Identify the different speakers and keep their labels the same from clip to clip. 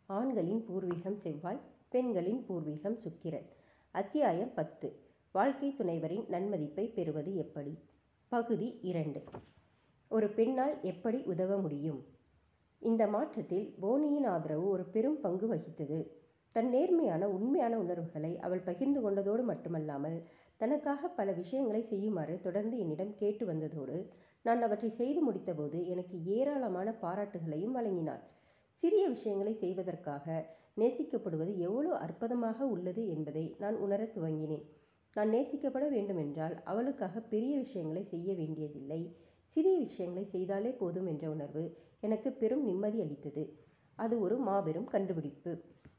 Speaker 1: ஆண்களின் பூர்வீகம் செவ்வாய் பெண்களின் பூர்வீகம் சுக்கிரன் அத்தியாயம் பத்து வாழ்க்கை துணைவரின் நன்மதிப்பை பெறுவது எப்படி பகுதி இரண்டு ஒரு பெண்ணால் எப்படி உதவ முடியும் இந்த மாற்றத்தில் போனியின் ஆதரவு ஒரு பெரும் பங்கு வகித்தது தன் நேர்மையான உண்மையான உணர்வுகளை அவள் பகிர்ந்து கொண்டதோடு மட்டுமல்லாமல் தனக்காக பல விஷயங்களை செய்யுமாறு தொடர்ந்து என்னிடம் கேட்டு வந்ததோடு நான் அவற்றை செய்து முடித்தபோது எனக்கு ஏராளமான பாராட்டுகளையும் வழங்கினாள் சிறிய விஷயங்களை செய்வதற்காக நேசிக்கப்படுவது எவ்வளவு அற்புதமாக உள்ளது என்பதை நான் உணரத் துவங்கினேன் நான் நேசிக்கப்பட வேண்டுமென்றால் அவளுக்காக பெரிய விஷயங்களை செய்ய வேண்டியதில்லை சிறிய விஷயங்களை செய்தாலே போதும் என்ற உணர்வு எனக்கு பெரும் நிம்மதி அளித்தது அது ஒரு மாபெரும் கண்டுபிடிப்பு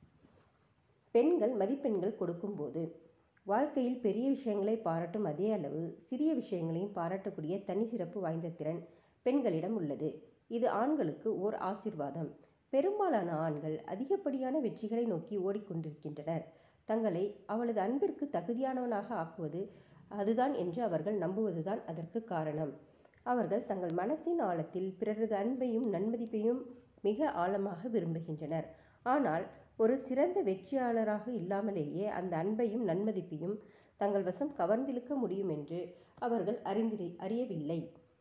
Speaker 1: பெண்கள் மதிப்பெண்கள் கொடுக்கும்போது வாழ்க்கையில் பெரிய விஷயங்களை பாராட்டும் அதே அளவு சிறிய விஷயங்களையும் பாராட்டக்கூடிய தனி சிறப்பு வாய்ந்த திறன் பெண்களிடம் உள்ளது இது ஆண்களுக்கு ஓர் ஆசிர்வாதம் பெரும்பாலான ஆண்கள் அதிகப்படியான வெற்றிகளை நோக்கி ஓடிக்கொண்டிருக்கின்றனர் தங்களை அவளது அன்பிற்கு தகுதியானவனாக ஆக்குவது அதுதான் என்று அவர்கள் நம்புவதுதான் அதற்கு காரணம் அவர்கள் தங்கள் மனத்தின் ஆழத்தில் பிறரது அன்பையும் நன்மதிப்பையும் மிக ஆழமாக விரும்புகின்றனர் ஆனால் ஒரு சிறந்த வெற்றியாளராக இல்லாமலேயே அந்த அன்பையும் நன்மதிப்பையும் தங்கள் வசம் கவர்ந்திழுக்க முடியும் என்று அவர்கள் அறிந்திரி அறியவில்லை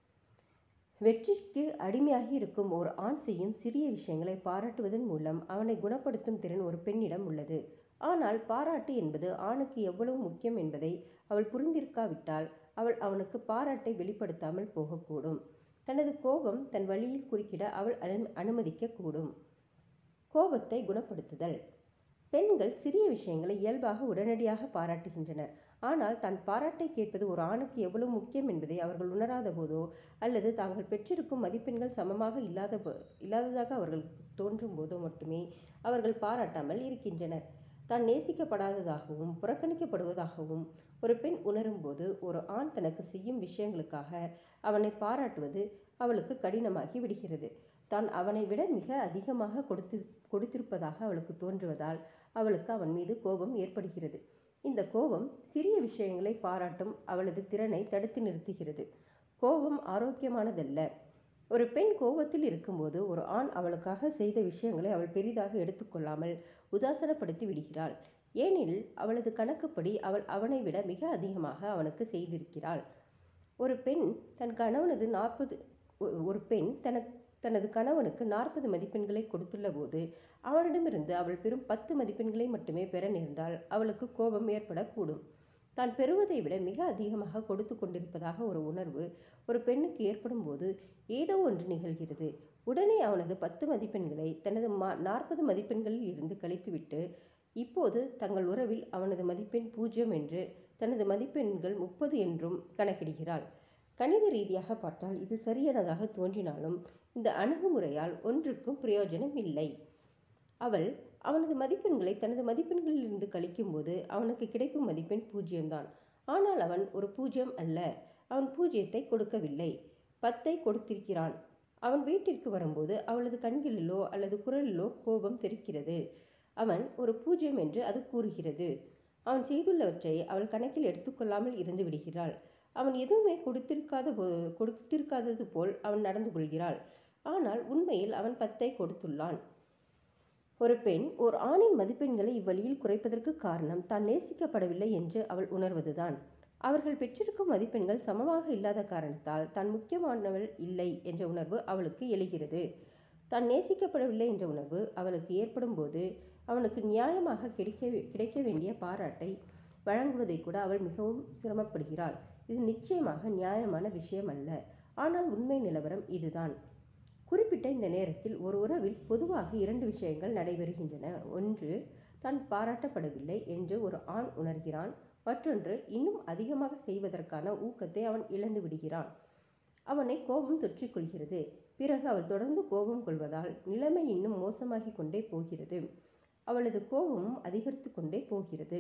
Speaker 1: வெற்றிக்கு அடிமையாகி இருக்கும் ஓர் ஆண் செய்யும் சிறிய விஷயங்களை பாராட்டுவதன் மூலம் அவனை குணப்படுத்தும் திறன் ஒரு பெண்ணிடம் உள்ளது ஆனால் பாராட்டு என்பது ஆணுக்கு எவ்வளவு முக்கியம் என்பதை அவள் புரிந்திருக்காவிட்டால் அவள் அவனுக்கு பாராட்டை வெளிப்படுத்தாமல் போகக்கூடும் தனது கோபம் தன் வழியில் குறுக்கிட அவள் அனு அனுமதிக்க கூடும் கோபத்தை குணப்படுத்துதல் பெண்கள் சிறிய விஷயங்களை இயல்பாக உடனடியாக பாராட்டுகின்றனர் ஆனால் தான் பாராட்டை கேட்பது ஒரு ஆணுக்கு எவ்வளவு முக்கியம் என்பதை அவர்கள் உணராத போதோ அல்லது தாங்கள் பெற்றிருக்கும் மதிப்பெண்கள் சமமாக இல்லாத இல்லாததாக அவர்களுக்கு தோன்றும் போதோ மட்டுமே அவர்கள் பாராட்டாமல் இருக்கின்றனர் தான் நேசிக்கப்படாததாகவும் புறக்கணிக்கப்படுவதாகவும் ஒரு பெண் உணரும்போது ஒரு ஆண் தனக்கு செய்யும் விஷயங்களுக்காக அவனை பாராட்டுவது அவளுக்கு கடினமாகி விடுகிறது தான் அவனை விட மிக அதிகமாக கொடுத்து கொடுத்திருப்பதாக அவளுக்கு தோன்றுவதால் அவளுக்கு அவன் மீது கோபம் ஏற்படுகிறது இந்த கோபம் சிறிய விஷயங்களை பாராட்டும் அவளது திறனை தடுத்து நிறுத்துகிறது கோபம் ஆரோக்கியமானதல்ல ஒரு பெண் கோபத்தில் இருக்கும்போது ஒரு ஆண் அவளுக்காக செய்த விஷயங்களை அவள் பெரிதாக எடுத்துக்கொள்ளாமல் உதாசனப்படுத்தி விடுகிறாள் ஏனெனில் அவளது கணக்குப்படி அவள் அவனை விட மிக அதிகமாக அவனுக்கு செய்திருக்கிறாள் ஒரு பெண் தன் கணவனது நாற்பது ஒரு பெண் தனக்கு தனது கணவனுக்கு நாற்பது மதிப்பெண்களை கொடுத்துள்ள போது அவனிடமிருந்து அவள் பெறும் பத்து மதிப்பெண்களை மட்டுமே பெற நேர்ந்தால் அவளுக்கு கோபம் ஏற்படக்கூடும் தான் பெறுவதை விட மிக அதிகமாக கொடுத்து கொண்டிருப்பதாக ஒரு உணர்வு ஒரு பெண்ணுக்கு ஏற்படும் போது ஏதோ ஒன்று நிகழ்கிறது உடனே அவனது பத்து மதிப்பெண்களை தனது மா நாற்பது மதிப்பெண்களில் இருந்து கழித்துவிட்டு இப்போது தங்கள் உறவில் அவனது மதிப்பெண் பூஜ்ஜியம் என்று தனது மதிப்பெண்கள் முப்பது என்றும் கணக்கிடுகிறாள் கணித ரீதியாக பார்த்தால் இது சரியானதாக தோன்றினாலும் இந்த அணுகுமுறையால் ஒன்றுக்கும் பிரயோஜனம் இல்லை அவள் அவனது மதிப்பெண்களை தனது மதிப்பெண்களில் இருந்து கழிக்கும்போது அவனுக்கு கிடைக்கும் மதிப்பெண் பூஜ்ஜியம்தான் ஆனால் அவன் ஒரு பூஜ்ஜியம் அல்ல அவன் பூஜ்ஜியத்தை கொடுக்கவில்லை பத்தை கொடுத்திருக்கிறான் அவன் வீட்டிற்கு வரும்போது அவளது கண்களிலோ அல்லது குரலிலோ கோபம் தெரிக்கிறது அவன் ஒரு பூஜ்ஜியம் என்று அது கூறுகிறது அவன் செய்துள்ளவற்றை அவள் கணக்கில் எடுத்துக்கொள்ளாமல் இருந்து விடுகிறாள் அவன் எதுவுமே கொடுத்திருக்காத போ கொடுத்திருக்காதது போல் அவன் நடந்து கொள்கிறாள் ஆனால் உண்மையில் அவன் பத்தை கொடுத்துள்ளான் ஒரு பெண் ஒரு ஆணின் மதிப்பெண்களை இவ்வழியில் குறைப்பதற்கு காரணம் தான் நேசிக்கப்படவில்லை என்று அவள் உணர்வதுதான் அவர்கள் பெற்றிருக்கும் மதிப்பெண்கள் சமமாக இல்லாத காரணத்தால் தான் முக்கியமானவள் இல்லை என்ற உணர்வு அவளுக்கு எழுகிறது தான் நேசிக்கப்படவில்லை என்ற உணர்வு அவளுக்கு ஏற்படும் போது அவனுக்கு நியாயமாக கிடைக்க கிடைக்க வேண்டிய பாராட்டை வழங்குவதை கூட அவள் மிகவும் சிரமப்படுகிறாள் இது நிச்சயமாக நியாயமான விஷயம் அல்ல ஆனால் உண்மை நிலவரம் இதுதான் குறிப்பிட்ட இந்த நேரத்தில் ஒரு உறவில் பொதுவாக இரண்டு விஷயங்கள் நடைபெறுகின்றன ஒன்று தான் பாராட்டப்படவில்லை என்று ஒரு ஆண் உணர்கிறான் மற்றொன்று இன்னும் அதிகமாக செய்வதற்கான ஊக்கத்தை அவன் இழந்து விடுகிறான் அவனை கோபம் தொற்றிக்கொள்கிறது பிறகு அவள் தொடர்ந்து கோபம் கொள்வதால் நிலைமை இன்னும் மோசமாகி கொண்டே போகிறது அவளது கோபமும் அதிகரித்து கொண்டே போகிறது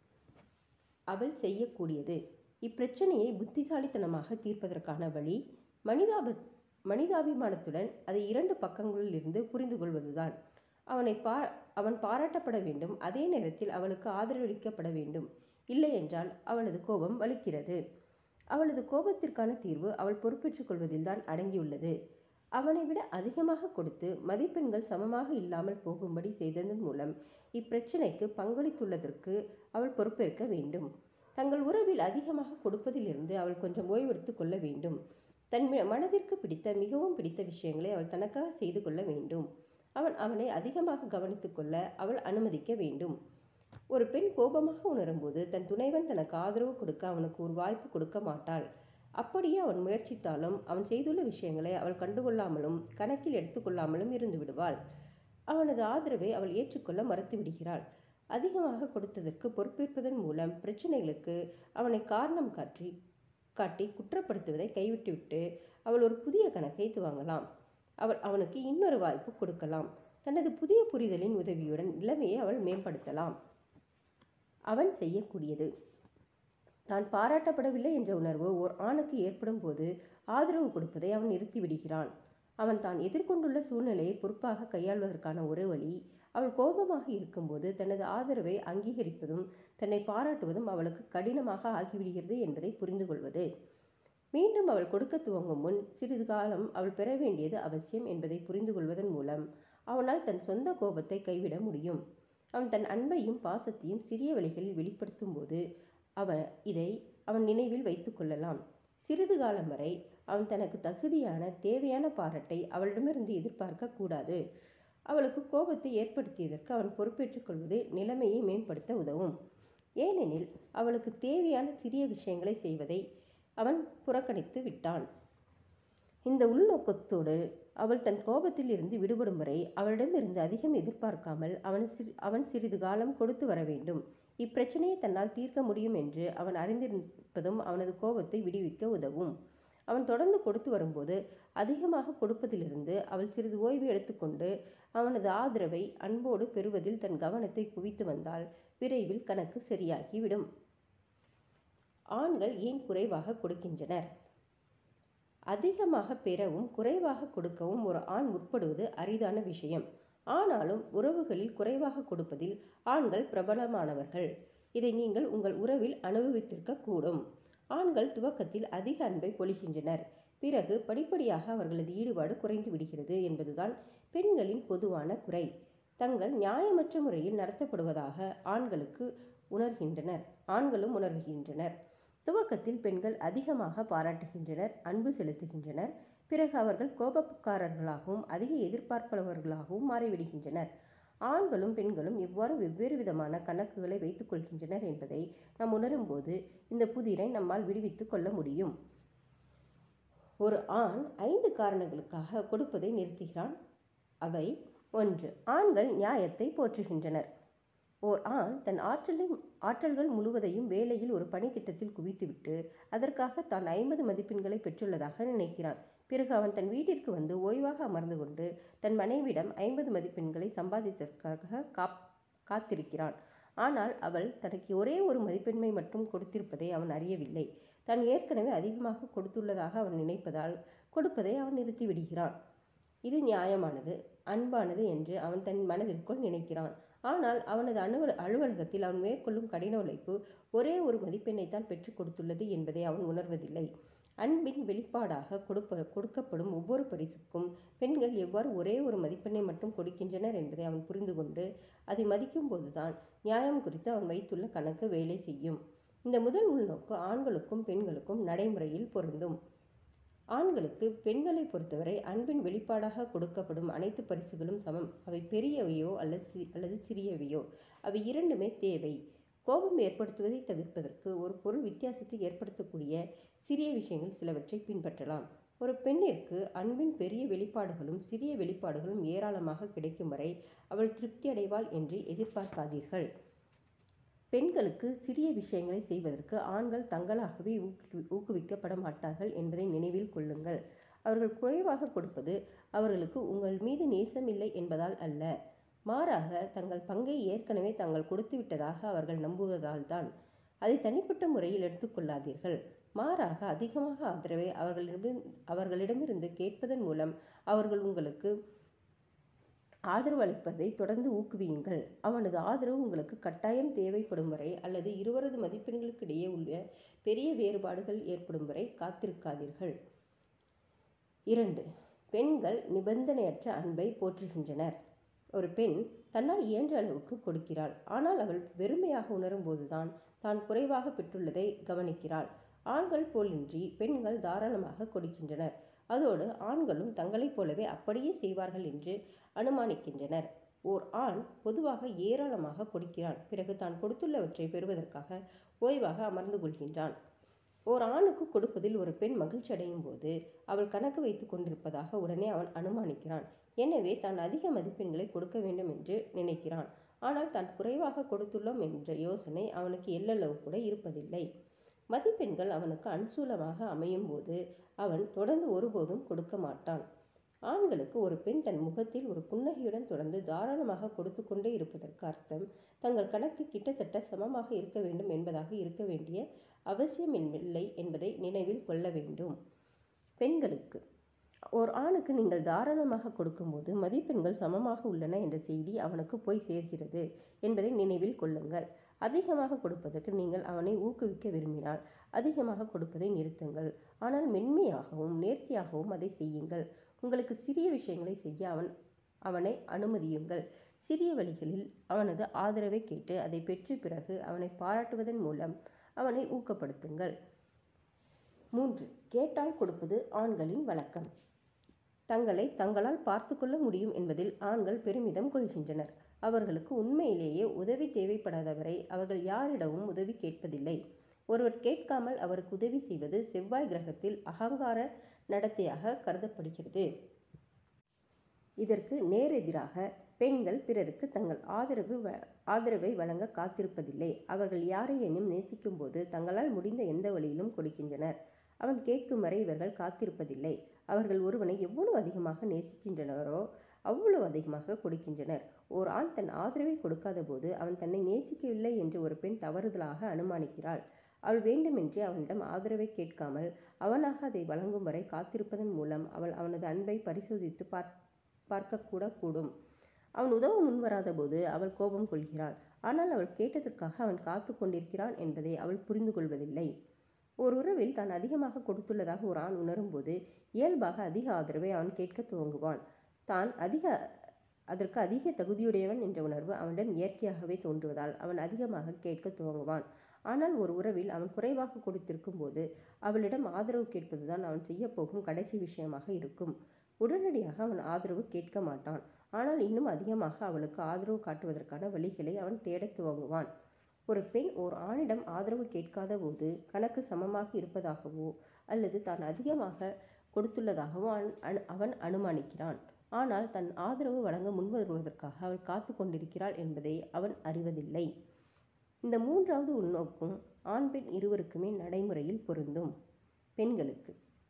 Speaker 1: அவள் செய்யக்கூடியது இப்பிரச்சனையை புத்திசாலித்தனமாக தீர்ப்பதற்கான வழி மனிதாப மனிதாபிமானத்துடன் அதை இரண்டு பக்கங்களில் இருந்து புரிந்து கொள்வதுதான் அவனை பா அவன் பாராட்டப்பட வேண்டும் அதே நேரத்தில் அவளுக்கு ஆதரவளிக்கப்பட வேண்டும் இல்லை என்றால் அவளது கோபம் வலுக்கிறது அவளது கோபத்திற்கான தீர்வு அவள் பொறுப்பேற்றுக் கொள்வதில்தான் அடங்கியுள்ளது அவனை விட அதிகமாக கொடுத்து மதிப்பெண்கள் சமமாக இல்லாமல் போகும்படி செய்ததன் மூலம் இப்பிரச்சினைக்கு பங்களித்துள்ளதற்கு அவள் பொறுப்பேற்க வேண்டும் தங்கள் உறவில் அதிகமாக கொடுப்பதிலிருந்து அவள் கொஞ்சம் ஓய்வெடுத்து கொள்ள வேண்டும் தன் மனதிற்கு பிடித்த மிகவும் பிடித்த விஷயங்களை அவள் தனக்காக செய்து கொள்ள வேண்டும் அவன் அவனை அதிகமாக கவனித்துக் கொள்ள அவள் அனுமதிக்க வேண்டும் ஒரு பெண் கோபமாக உணரும்போது தன் துணைவன் தனக்கு ஆதரவு கொடுக்க அவனுக்கு ஒரு வாய்ப்பு கொடுக்க மாட்டாள் அப்படியே அவன் முயற்சித்தாலும் அவன் செய்துள்ள விஷயங்களை அவள் கண்டுகொள்ளாமலும் கணக்கில் எடுத்துக்கொள்ளாமலும் இருந்து விடுவாள் அவனது ஆதரவை அவள் ஏற்றுக்கொள்ள மறுத்து விடுகிறாள் அதிகமாக கொடுத்ததற்கு பொறுப்பேற்பதன் மூலம் பிரச்சனைகளுக்கு அவனை காரணம் காட்டி காட்டி குற்றப்படுத்துவதை கைவிட்டுவிட்டு அவள் ஒரு புதிய கணக்கை துவங்கலாம் அவள் அவனுக்கு இன்னொரு வாய்ப்பு கொடுக்கலாம் தனது புதிய புரிதலின் உதவியுடன் நிலைமையை அவள் மேம்படுத்தலாம் அவன் செய்யக்கூடியது தான் பாராட்டப்படவில்லை என்ற உணர்வு ஓர் ஆணுக்கு ஏற்படும் போது ஆதரவு கொடுப்பதை அவன் நிறுத்திவிடுகிறான் அவன் தான் எதிர்கொண்டுள்ள சூழ்நிலையை பொறுப்பாக கையாள்வதற்கான ஒரு வழி அவள் கோபமாக இருக்கும்போது தனது ஆதரவை அங்கீகரிப்பதும் தன்னை பாராட்டுவதும் அவளுக்கு கடினமாக ஆகிவிடுகிறது என்பதை புரிந்து கொள்வது மீண்டும் அவள் கொடுக்க துவங்கும் முன் சிறிது காலம் அவள் பெற வேண்டியது அவசியம் என்பதை புரிந்து கொள்வதன் மூலம் அவனால் தன் சொந்த கோபத்தை கைவிட முடியும் அவன் தன் அன்பையும் பாசத்தையும் சிறிய வழிகளில் வெளிப்படுத்தும் போது அவன் இதை அவன் நினைவில் வைத்து கொள்ளலாம் சிறிது காலம் வரை அவன் தனக்கு தகுதியான தேவையான பாராட்டை அவளிடமிருந்து எதிர்பார்க்க கூடாது அவளுக்கு கோபத்தை ஏற்படுத்தியதற்கு அவன் பொறுப்பேற்றுக் கொள்வது நிலைமையை மேம்படுத்த உதவும் ஏனெனில் அவளுக்கு தேவையான சிறிய விஷயங்களை செய்வதை அவன் புறக்கணித்து விட்டான் இந்த உள்நோக்கத்தோடு அவள் தன் கோபத்தில் இருந்து விடுபடும் வரை அவளிடமிருந்து அதிகம் எதிர்பார்க்காமல் அவன் சிறு அவன் சிறிது காலம் கொடுத்து வர வேண்டும் இப்பிரச்சனையை தன்னால் தீர்க்க முடியும் என்று அவன் அறிந்திருப்பதும் அவனது கோபத்தை விடுவிக்க உதவும் அவன் தொடர்ந்து கொடுத்து வரும்போது அதிகமாக கொடுப்பதிலிருந்து அவள் சிறிது ஓய்வு எடுத்துக்கொண்டு அவனது ஆதரவை அன்போடு பெறுவதில் தன் கவனத்தை குவித்து வந்தால் விரைவில் கணக்கு சரியாகிவிடும் ஆண்கள் ஏன் குறைவாக கொடுக்கின்றனர் அதிகமாக பெறவும் குறைவாக கொடுக்கவும் ஒரு ஆண் முற்படுவது அரிதான விஷயம் ஆனாலும் உறவுகளில் குறைவாக கொடுப்பதில் ஆண்கள் பிரபலமானவர்கள் இதை நீங்கள் உங்கள் உறவில் அனுபவித்திருக்க கூடும் ஆண்கள் துவக்கத்தில் அதிக அன்பை பொழிகின்றனர் பிறகு படிப்படியாக அவர்களது ஈடுபாடு குறைந்து விடுகிறது என்பதுதான் பெண்களின் பொதுவான குறை தங்கள் நியாயமற்ற முறையில் நடத்தப்படுவதாக ஆண்களுக்கு உணர்கின்றனர் ஆண்களும் உணர்கின்றனர் துவக்கத்தில் பெண்கள் அதிகமாக பாராட்டுகின்றனர் அன்பு செலுத்துகின்றனர் பிறகு அவர்கள் கோபக்காரர்களாகவும் அதிக எதிர்பார்ப்பவர்களாகவும் மாறிவிடுகின்றனர் ஆண்களும் பெண்களும் எவ்வாறு வெவ்வேறு விதமான கணக்குகளை வைத்துக் கொள்கின்றனர் என்பதை நாம் உணரும்போது இந்த புதிரை நம்மால் விடுவித்துக் கொள்ள முடியும் ஒரு ஆண் ஐந்து காரணங்களுக்காக கொடுப்பதை நிறுத்துகிறான் அவை ஒன்று ஆண்கள் நியாயத்தை போற்றுகின்றனர் ஓர் ஆண் தன் ஆற்றலின் ஆற்றல்கள் முழுவதையும் வேலையில் ஒரு பணித்திட்டத்தில் குவித்துவிட்டு அதற்காக தான் ஐம்பது மதிப்பெண்களை பெற்றுள்ளதாக நினைக்கிறான் பிறகு அவன் தன் வீட்டிற்கு வந்து ஓய்வாக அமர்ந்து கொண்டு தன் மனைவிடம் ஐம்பது மதிப்பெண்களை சம்பாதித்ததற்காக காப் காத்திருக்கிறான் ஆனால் அவள் தனக்கு ஒரே ஒரு மதிப்பெண்மை மட்டும் கொடுத்திருப்பதை அவன் அறியவில்லை தான் ஏற்கனவே அதிகமாக கொடுத்துள்ளதாக அவன் நினைப்பதால் கொடுப்பதை அவன் நிறுத்திவிடுகிறான் இது நியாயமானது அன்பானது என்று அவன் தன் மனதிற்குள் நினைக்கிறான் ஆனால் அவனது அலுவல அலுவலகத்தில் அவன் மேற்கொள்ளும் கடின உழைப்பு ஒரே ஒரு மதிப்பெண்ணைத்தான் பெற்றுக் கொடுத்துள்ளது என்பதை அவன் உணர்வதில்லை அன்பின் வெளிப்பாடாக கொடுப்ப கொடுக்கப்படும் ஒவ்வொரு பரிசுக்கும் பெண்கள் எவ்வாறு ஒரே ஒரு மதிப்பெண்ணை மட்டும் கொடுக்கின்றனர் என்பதை அவன் புரிந்து கொண்டு அதை மதிக்கும் போதுதான் நியாயம் குறித்து அவன் வைத்துள்ள கணக்கு வேலை செய்யும் இந்த முதல் உள்நோக்கு ஆண்களுக்கும் பெண்களுக்கும் நடைமுறையில் பொருந்தும் ஆண்களுக்கு பெண்களை பொறுத்தவரை அன்பின் வெளிப்பாடாக கொடுக்கப்படும் அனைத்து பரிசுகளும் சமம் அவை பெரியவையோ அல்லது சி அல்லது சிறியவையோ அவை இரண்டுமே தேவை கோபம் ஏற்படுத்துவதை தவிர்ப்பதற்கு ஒரு பொருள் வித்தியாசத்தை ஏற்படுத்தக்கூடிய சிறிய விஷயங்கள் சிலவற்றை பின்பற்றலாம் ஒரு பெண்ணிற்கு அன்பின் பெரிய வெளிப்பாடுகளும் சிறிய வெளிப்பாடுகளும் ஏராளமாக கிடைக்கும் வரை அவள் திருப்தி அடைவாள் என்று எதிர்பார்க்காதீர்கள் பெண்களுக்கு சிறிய விஷயங்களை செய்வதற்கு ஆண்கள் தங்களாகவே ஊக்கு ஊக்குவிக்கப்பட மாட்டார்கள் என்பதை நினைவில் கொள்ளுங்கள் அவர்கள் குறைவாக கொடுப்பது அவர்களுக்கு உங்கள் மீது நேசம் இல்லை என்பதால் அல்ல மாறாக தங்கள் பங்கை ஏற்கனவே தாங்கள் கொடுத்துவிட்டதாக அவர்கள் நம்புவதால் தான் அதை தனிப்பட்ட முறையில் எடுத்துக்கொள்ளாதீர்கள் மாறாக அதிகமாக ஆதரவை அவர்களிடம் அவர்களிடமிருந்து கேட்பதன் மூலம் அவர்கள் உங்களுக்கு ஆதரவு அளிப்பதை தொடர்ந்து ஊக்குவியுங்கள் அவனது ஆதரவு உங்களுக்கு கட்டாயம் தேவைப்படும் வரை அல்லது இருவரது மதிப்பெண்களுக்கு இடையே உள்ள பெரிய வேறுபாடுகள் ஏற்படும் வரை காத்திருக்காதீர்கள் இரண்டு பெண்கள் நிபந்தனையற்ற அன்பை போற்றுகின்றனர் ஒரு பெண் தன்னால் இயன்ற அளவுக்கு கொடுக்கிறாள் ஆனால் அவள் வெறுமையாக உணரும்போதுதான் தான் குறைவாக பெற்றுள்ளதை கவனிக்கிறாள் ஆண்கள் போலின்றி பெண்கள் தாராளமாக கொடுக்கின்றனர் அதோடு ஆண்களும் தங்களைப் போலவே அப்படியே செய்வார்கள் என்று அனுமானிக்கின்றனர் ஓர் ஆண் பொதுவாக ஏராளமாக கொடுக்கிறான் பிறகு தான் கொடுத்துள்ளவற்றை பெறுவதற்காக ஓய்வாக அமர்ந்து கொள்கின்றான் ஓர் ஆணுக்கு கொடுப்பதில் ஒரு பெண் மகிழ்ச்சி அடையும் போது அவள் கணக்கு வைத்துக் கொண்டிருப்பதாக உடனே அவன் அனுமானிக்கிறான் எனவே தான் அதிக மதிப்பெண்களை கொடுக்க வேண்டும் என்று நினைக்கிறான் ஆனால் தான் குறைவாக கொடுத்துள்ளோம் என்ற யோசனை அவனுக்கு எல்லளவு கூட இருப்பதில்லை மதிப்பெண்கள் அவனுக்கு அனுசூலமாக அமையும் போது அவன் தொடர்ந்து ஒருபோதும் கொடுக்க மாட்டான் ஆண்களுக்கு ஒரு பெண் தன் முகத்தில் ஒரு புன்னகையுடன் தொடர்ந்து தாராளமாக கொடுத்து கொண்டே இருப்பதற்கு அர்த்தம் தங்கள் கணக்கு கிட்டத்தட்ட சமமாக இருக்க வேண்டும் என்பதாக இருக்க வேண்டிய அவசியம் இல்லை என்பதை நினைவில் கொள்ள வேண்டும் பெண்களுக்கு ஓர் ஆணுக்கு நீங்கள் தாராளமாக கொடுக்கும்போது மதிப்பெண்கள் சமமாக உள்ளன என்ற செய்தி அவனுக்கு போய் சேர்கிறது என்பதை நினைவில் கொள்ளுங்கள் அதிகமாக கொடுப்பதற்கு நீங்கள் அவனை ஊக்குவிக்க விரும்பினால் அதிகமாக கொடுப்பதை நிறுத்துங்கள் ஆனால் மென்மையாகவும் நேர்த்தியாகவும் அதை செய்யுங்கள் உங்களுக்கு சிறிய விஷயங்களை செய்ய அவன் அவனை அனுமதியுங்கள் சிறிய வழிகளில் அவனது ஆதரவை கேட்டு அதை பெற்ற பிறகு அவனை பாராட்டுவதன் மூலம் அவனை ஊக்கப்படுத்துங்கள் மூன்று கேட்டால் கொடுப்பது ஆண்களின் வழக்கம் தங்களை தங்களால் பார்த்து கொள்ள முடியும் என்பதில் ஆண்கள் பெருமிதம் கொள்கின்றனர் அவர்களுக்கு உண்மையிலேயே உதவி தேவைப்படாதவரை அவர்கள் யாரிடமும் உதவி கேட்பதில்லை ஒருவர் கேட்காமல் அவருக்கு உதவி செய்வது செவ்வாய் கிரகத்தில் அகங்கார நடத்தையாக கருதப்படுகிறது இதற்கு நேரெதிராக பெண்கள் பிறருக்கு தங்கள் ஆதரவு வ ஆதரவை வழங்க காத்திருப்பதில்லை அவர்கள் யாரையேனும் நேசிக்கும் போது தங்களால் முடிந்த எந்த வழியிலும் கொடுக்கின்றனர் அவன் கேட்கும் வரை இவர்கள் காத்திருப்பதில்லை அவர்கள் ஒருவனை எவ்வளவு அதிகமாக நேசிக்கின்றனரோ அவ்வளவு அதிகமாக கொடுக்கின்றனர் ஓர் ஆண் தன் ஆதரவை கொடுக்காத போது அவன் தன்னை நேசிக்கவில்லை என்று ஒரு பெண் தவறுதலாக அனுமானிக்கிறாள் அவள் வேண்டுமென்றே அவனிடம் ஆதரவை கேட்காமல் அவனாக அதை வழங்கும் வரை காத்திருப்பதன் மூலம் அவள் அவனது அன்பை பரிசோதித்து பார் பார்க்கக்கூட கூடும் அவன் உதவ முன்வராத போது அவள் கோபம் கொள்கிறாள் ஆனால் அவள் கேட்டதற்காக அவன் காத்து கொண்டிருக்கிறான் என்பதை அவள் புரிந்து கொள்வதில்லை ஒரு உறவில் தான் அதிகமாக கொடுத்துள்ளதாக ஒரு ஆண் உணரும்போது இயல்பாக அதிக ஆதரவை அவன் கேட்க துவங்குவான் தான் அதிக அதற்கு அதிக தகுதியுடையவன் என்ற உணர்வு அவனிடம் இயற்கையாகவே தோன்றுவதால் அவன் அதிகமாக கேட்க துவங்குவான் ஆனால் ஒரு உறவில் அவன் குறைவாக கொடுத்திருக்கும் போது அவளிடம் ஆதரவு கேட்பதுதான் அவன் செய்யப்போகும் கடைசி விஷயமாக இருக்கும் உடனடியாக அவன் ஆதரவு கேட்க மாட்டான் ஆனால் இன்னும் அதிகமாக அவளுக்கு ஆதரவு காட்டுவதற்கான வழிகளை அவன் தேடத் துவங்குவான் ஒரு பெண் ஓர் ஆணிடம் ஆதரவு கேட்காத போது கணக்கு சமமாக இருப்பதாகவோ அல்லது தான் அதிகமாக கொடுத்துள்ளதாகவோ அவன் அவன் அனுமானிக்கிறான் ஆனால் தன் ஆதரவு வழங்க முன்வருவதற்காக அவள் காத்து கொண்டிருக்கிறாள் என்பதை அவன் அறிவதில்லை இந்த மூன்றாவது உள்நோக்கும் ஆண் பெண் இருவருக்குமே நடைமுறையில் பொருந்தும் பெண்களுக்கு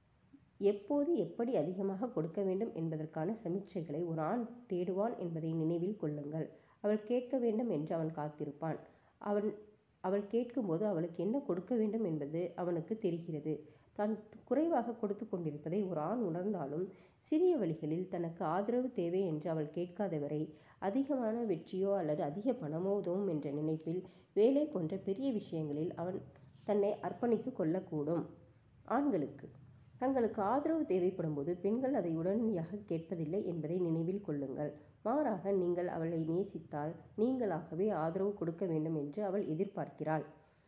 Speaker 1: எப்போது எப்படி அதிகமாக கொடுக்க வேண்டும் என்பதற்கான சமிச்சைகளை ஒரு ஆண் தேடுவான் என்பதை நினைவில் கொள்ளுங்கள் அவள் கேட்க வேண்டும் என்று அவன் காத்திருப்பான் அவன் அவள் கேட்கும்போது அவளுக்கு என்ன கொடுக்க வேண்டும் என்பது அவனுக்கு தெரிகிறது தான் குறைவாக கொடுத்து கொண்டிருப்பதை ஒரு ஆண் உணர்ந்தாலும் சிறிய வழிகளில் தனக்கு ஆதரவு தேவை என்று அவள் கேட்காதவரை அதிகமான வெற்றியோ அல்லது அதிக பணமோ உதவும் என்ற நினைப்பில் வேலை போன்ற பெரிய விஷயங்களில் அவன் தன்னை அர்ப்பணித்து கொள்ளக்கூடும் ஆண்களுக்கு தங்களுக்கு ஆதரவு தேவைப்படும் போது பெண்கள் அதை உடனடியாக கேட்பதில்லை என்பதை நினைவில் கொள்ளுங்கள் மாறாக நீங்கள் அவளை நேசித்தால் நீங்களாகவே ஆதரவு கொடுக்க வேண்டும் என்று அவள் எதிர்பார்க்கிறாள்